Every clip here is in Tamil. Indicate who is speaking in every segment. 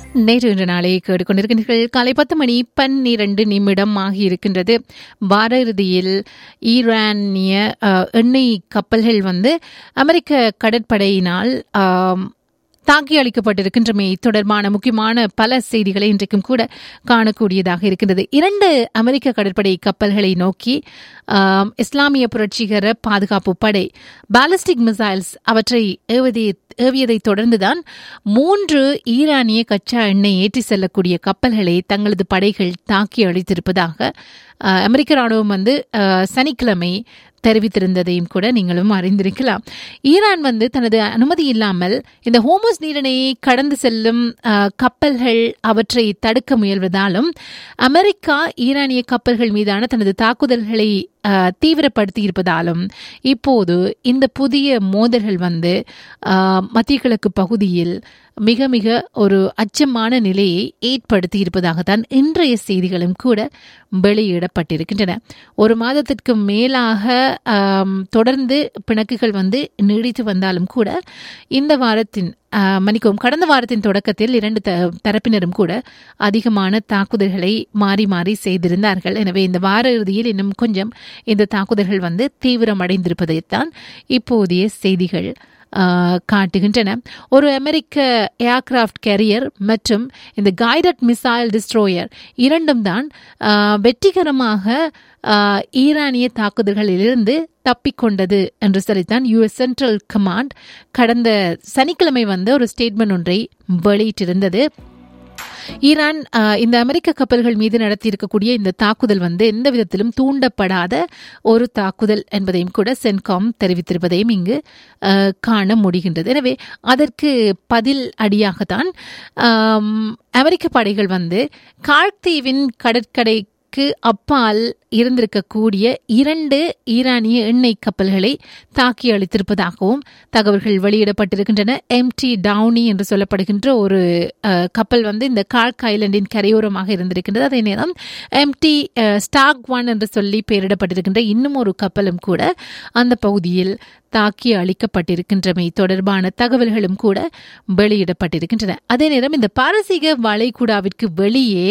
Speaker 1: நேற்று இன்று நாளை கேட்டுக்கொண்டிருக்கின்றீர்கள் காலை பத்து மணி பன்னிரண்டு நிமிடம் ஆகியிருக்கின்றது வார இறுதியில் ஈரானிய அஹ், எண்ணெய் கப்பல்கள் வந்து அமெரிக்க கடற்படையினால் ஆம், தாக்கி அளிக்கப்பட்டிருக்கின்றமை தொடர்பான முக்கியமான பல செய்திகளை இன்றைக்கும் கூட காணக்கூடியதாக இருக்கின்றது இரண்டு அமெரிக்க கடற்படை கப்பல்களை நோக்கி ஆம், இஸ்லாமிய புரட்சிகர பாதுகாப்பு படை பாலிஸ்டிக் மிசைல்ஸ் அவற்றை ஏவதை ஏவியதை தொடர்ந்துதான் மூன்று ஈரானிய கச்சா எண்ணெய் ஏற்றி செல்லக்கூடிய கப்பல்களை தங்களது படைகள் தாக்கி அழித்திருப்பதாக அஹ், அமெரிக்க ராணுவம் வந்து அஹ், சனிக்கிழமை தெரிவித்திருந்ததையும் கூட நீங்களும் அறிந்திருக்கலாம் ஈரான் வந்து தனது அனுமதி இல்லாமல் இந்த ஹோமோஸ் நீரிணையை கடந்து செல்லும் அஹ், கப்பல்கள் அவற்றை தடுக்க முயல்வதாலும் அமெரிக்கா ஈரானிய கப்பல்கள் மீதான தனது தாக்குதல்களை அஹ், தீவிரப்படுத்தி இருப்பதாலும் இப்போது இந்த புதிய மோதல்கள் வந்து அஹ், மத்திய கிழக்கு பகுதியில் மிக மிக ஒரு அச்சமான நிலையை ஏற்படுத்தி இருப்பதாகத்தான் இன்றைய செய்திகளும் கூட வெளியிடப்பட்டிருக்கின்றன ஒரு மாதத்திற்கு மேலாக ஆம், தொடர்ந்து பிணக்குகள் வந்து நீடித்து வந்தாலும் கூட இந்த வாரத்தின் ஆ, மன்னிக்கவும் கடந்த வாரத்தின் தொடக்கத்தில் இரண்டு த தரப்பினரும் கூட அதிகமான தாக்குதல்களை மாறி மாறி செய்திருந்தார்கள் எனவே இந்த வார இறுதியில் இன்னும் கொஞ்சம் இந்த தாக்குதல்கள் வந்து தீவிரமடைந்திருப்பதைத்தான் இப்போதைய செய்திகள் ஆ, காட்டுகின்றன ஒரு அமெரிக்க ஏர்கிராஃப்ட் கேரியர் மற்றும் இந்த கைடட் மிசைல் டிஸ்ட்ரோயர் இரண்டும் தான் ஆ, வெற்றிகரமாக ஆ, ஈரானிய தாக்குதல்களிலிருந்து தப்பிக்கொண்டது என்று சொல்லித்தான் யுஎஸ் சென்ட்ரல் கமாண்ட் கடந்த சனிக்கிழமை வந்து ஒரு ஸ்டேட்மெண்ட் ஒன்றை வெளியிட்டிருந்தது ஈரான் அஹ், இந்த அமெரிக்க கப்பல்கள் மீது நடத்தியிருக்கக்கூடிய இந்த தாக்குதல் வந்து எந்த விதத்திலும் தூண்டப்படாத ஒரு தாக்குதல் என்பதையும் கூட சென்காம் தெரிவித்திருப்பதையும் இங்கு அஹ், காண முடிகின்றது எனவே அதற்கு பதில் அடியாகத்தான் ஆம், அமெரிக்க படைகள் வந்து கார்த்தீவின் கடற்கரை க்கு அப்பால் இருந்திருக்கக்கூடிய இரண்டு ஈரானிய எண்ணெய் கப்பல்களை தாக்கி அளித்திருப்பதாகவும் தகவல்கள் வெளியிடப்பட்டிருக்கின்றன எம்டி டவுனி என்று சொல்லப்படுகின்ற ஒரு அஹ், கப்பல் வந்து இந்த கார்க் ஐலண்டின் கரையோரமாக இருந்திருக்கின்றது அதே நேரம் எம்டி ஸ்டாக் ஒன் என்று சொல்லி பெயரிடப்பட்டிருக்கின்ற இன்னும் ஒரு கப்பலும் கூட அந்த பகுதியில் தாக்கி அளிக்கப்பட்டிருக்கின்றமை தொடர்பான தகவல்களும் கூட வெளியிடப்பட்டிருக்கின்றன அதே நேரம் இந்த பாரசீக வளைகுடாவிற்கு வெளியே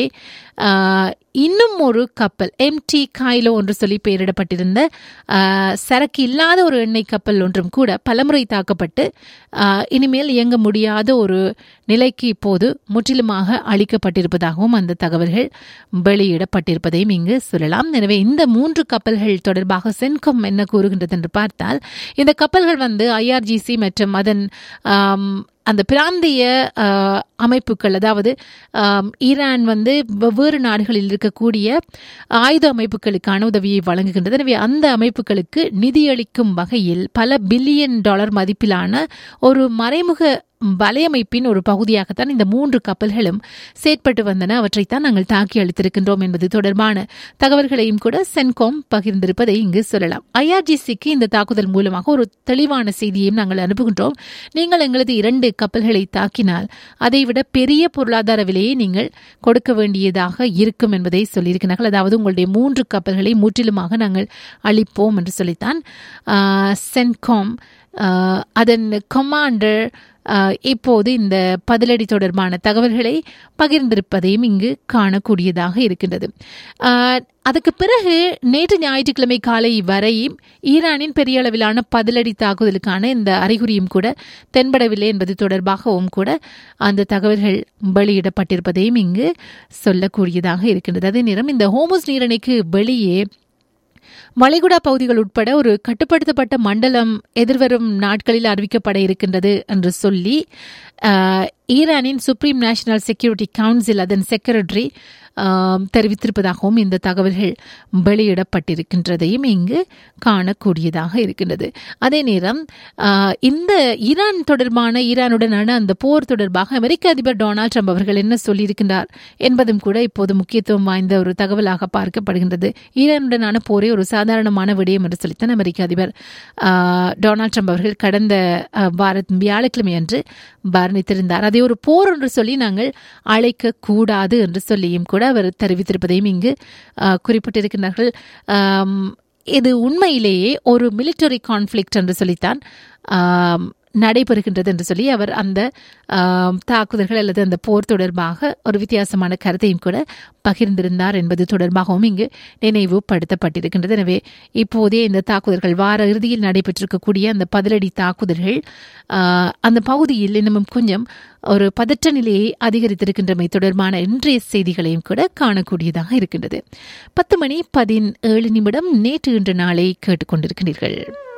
Speaker 1: ஆஹ், இன்னும் ஒரு கப்பல் எம்டி காயிலோ என்று சொல்லி பெயரிடப்பட்டிருந்த ஆஹ், சரக்கு இல்லாத ஒரு எண்ணெய் கப்பல் ஒன்றும் கூட பலமுறை தாக்கப்பட்டு ஆஹ், இனிமேல் இயங்க முடியாத ஒரு நிலைக்கு இப்போது முற்றிலுமாக அளிக்கப்பட்டிருப்பதாகவும் அந்த தகவல்கள் வெளியிடப்பட்டிருப்பதையும் இங்கு சொல்லலாம் எனவே இந்த மூன்று கப்பல்கள் தொடர்பாக சென்கம் என்ன கூறுகின்றது என்று பார்த்தால் இந்த கப்பல்கள் வந்து ஐஆர்ஜிசி மற்றும் அதன் ஆம், அந்த பிராந்திய ஆஹ், அமைப்புகள் அதாவது ஆம், ஈரான் வந்து வெவ்வேறு நாடுகளில் இருக்கக்கூடிய ஆயுத அமைப்புகளுக்கான உதவியை வழங்குகின்றது எனவே அந்த அமைப்புகளுக்கு நிதியளிக்கும் வகையில் பல பில்லியன் டாலர் மதிப்பிலான ஒரு மறைமுக வலையமைப்பின் ஒரு பகுதியாகத்தான் இந்த மூன்று கப்பல்களும் செயற்பட்டு வந்தன அவற்றைத்தான் நாங்கள் தாக்கி அளித்திருக்கின்றோம் என்பது தொடர்பான தகவல்களையும் கூட சென்காம் பகிர்ந்திருப்பதை இங்கு சொல்லலாம் ஐஆர்ஜிசிக்கு இந்த தாக்குதல் மூலமாக ஒரு தெளிவான செய்தியையும் நாங்கள் அனுப்புகின்றோம் நீங்கள் எங்களது இரண்டு கப்பல்களை தாக்கினால் அதைவிட பெரிய பொருளாதார விலையை நீங்கள் கொடுக்க வேண்டியதாக இருக்கும் என்பதை சொல்லியிருக்கிறார்கள் அதாவது உங்களுடைய மூன்று கப்பல்களை முற்றிலுமாக நாங்கள் அளிப்போம் என்று சொல்லித்தான் ஆஹ், சென்காம் ஆஹ், அதன் கமாண்டர் ஆஹ், இப்போது இந்த பதிலடி தொடர்பான தகவல்களை பகிர்ந்திருப்பதையும் இங்கு காணக்கூடியதாக இருக்கின்றது ஆஹ், அதுக்கு பிறகு நேற்று ஞாயிற்றுக்கிழமை காலை வரை ஈரானின் பெரிய அளவிலான பதிலடி தாக்குதலுக்கான இந்த அறிகுறியும் கூட தென்படவில்லை என்பது தொடர்பாகவும் கூட அந்த தகவல்கள் வெளியிடப்பட்டிருப்பதையும் இங்கு சொல்லக்கூடியதாக இருக்கின்றது அதே நேரம் இந்த ஹோமோஸ் நீரணைக்கு வெளியே வளைகுடா பகுதிகள் உட்பட ஒரு கட்டுப்படுத்தப்பட்ட மண்டலம் எதிர்வரும் நாட்களில் அறிவிக்கப்பட இருக்கின்றது என்று சொல்லி ஆஹ், ஈரானின் சுப்ரீம் நேஷனல் செக்யூரிட்டி கவுன்சில் அதன் செக்ரட்டரி தெரிவித்திருப்பதாகவும் இந்த தகவல்கள் வெளியிடப்பட்டிருக்கின்றதையும் இங்கு காணக்கூடியதாக இருக்கின்றது அதே நேரம் ஆஹ், இந்த ஈரான் தொடர்பான ஈரானுடனான அந்த போர் தொடர்பாக அமெரிக்க அதிபர் டொனால்ட் ட்ரம்ப் அவர்கள் என்ன சொல்லியிருக்கின்றார் என்பதும் கூட இப்போது முக்கியத்துவம் வாய்ந்த ஒரு தகவலாக பார்க்கப்படுகின்றது ஈரானுடனான போரே ஒரு சாதாரணமான விடயம் என்று சொல்லித்தான் அமெரிக்க அதிபர் ஆஹ், டொனால்ட் ட்ரம்ப் அவர்கள் கடந்த ஆஹ், வார வியாழக்கிழமை அன்று வர்ணித்திருந்தார் அதை ஒரு போர் என்று சொல்லி நாங்கள் அழைக்க கூடாது என்று சொல்லியும் கூட அவர் தெரிவித்திருப்பதையும் இங்கு ஆஹ், குறிப்பிட்டிருக்கிறார்கள் ஆம், இது உண்மையிலேயே ஒரு மிலிட்டரி கான்ஃப்ளிக்ட் என்று சொல்லித்தான் ஆம், நடைபெறுகின்றது என்று சொல்லி அவர் அந்த ஆம், தாக்குதல்கள் அல்லது அந்த போர் தொடர்பாக ஒரு வித்தியாசமான கருத்தையும் கூட பகிர்ந்திருந்தார் என்பது தொடர்பாகவும் இங்கு நினைவுபடுத்தப்பட்டிருக்கின்றது எனவே இப்போதே இந்த தாக்குதல்கள் வார இறுதியில் நடைபெற்றிருக்கக்கூடிய அந்த பதிலடி தாக்குதல்கள் ஆ, அந்த பகுதியில் இன்னமும் கொஞ்சம் ஒரு பதற்ற நிலையை அதிகரித்திருக்கின்றமை தொடர்பான இன்றைய செய்திகளையும் கூட காணக்கூடியதாக இருக்கின்றது பத்து மணி பதினேழு நிமிடம் நேற்று இன்று நாளை கேட்டுக்கொண்டிருக்கிறீர்கள்